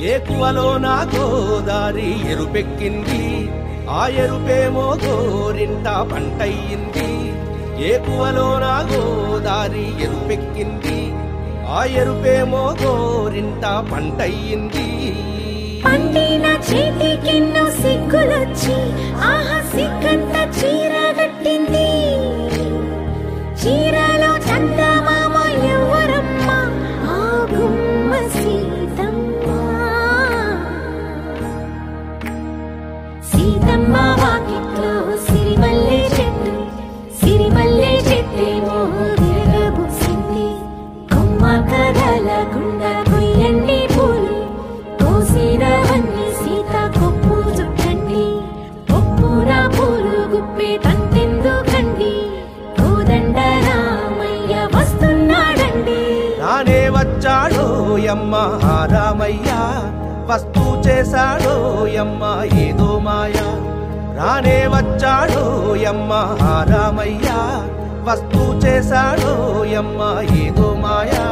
ఏకువలో నా గోదారి ఎరుపెక్కింది ఆ ఎరుపేమో గోరింట పంటయ్యింది ఏకువలో నా గోదారి ఎరుపెక్కింది ఆ ఎరుపేమో గోరింట పంటయ్యింది పండిన చేతికెన్నో సిగ్గులొచ్చి ఆహా సిగ్గంత చీర కట్టింది చీరలో చందమామ ఎవరమ్మ ఆ గుమ్మ సీతమ్మ సీతమ్మ వాకిట్లో సిరిమల్లె చెట్టు సిరిమల్లె చెట్టేమో తిరగబూసింది కొమ్మ కదలకుండా కొయ్యండి పూలు కోసిరవన్నీ సీత కొప్పు చుట్టండి ఒప్పున పూలు గుప్పే తంతెందుకండి కోదండ రామయ్య వస్తున్నాడండి రానే వచ్చాడో యమ్మ ఆ రామయ్య వస్తూ చేశాడో యమ్మ ఏదో మాయ రానే వచ్చాడో యమ్మ ఆ రామయ్య వస్తూ చేశాడో యమ్మ ఏదో మాయా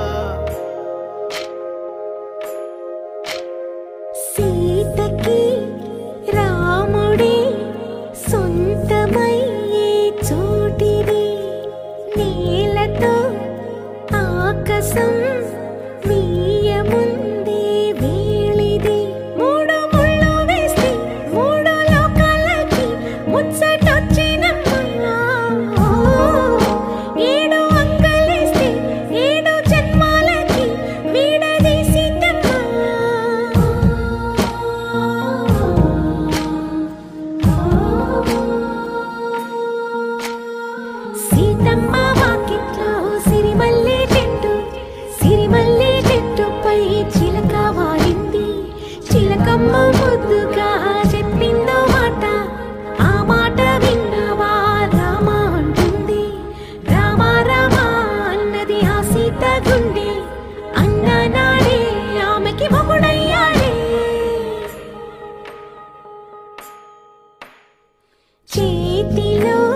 సీతకి రాముడే సొంతమయ్యే చోటిది నేలతో ఆకాశం వీయముందే వేళిది మూడు ముళ్ళు వేస్తే మూడు లోకాలకి ముచ్చటొచ్చినమ్మా ఏడు అంకలేస్తే ఏడు జన్మాలకి వీడదీసి సీతమ్మ వాకిట్లో సిరిమల్లె చెట్టు సిరిమల్లె చెట్టుపై చిలక వాడింది చిలకమ్మ ముద్దుగా చెప్పిందో మాట ఆ మాట విన్నవా రామ అంటుంది రామ రామ అన్నది ఆ సీత గుండె అన్న నాడే ఆమెకి మొగుడయ్యాడే చేతిలో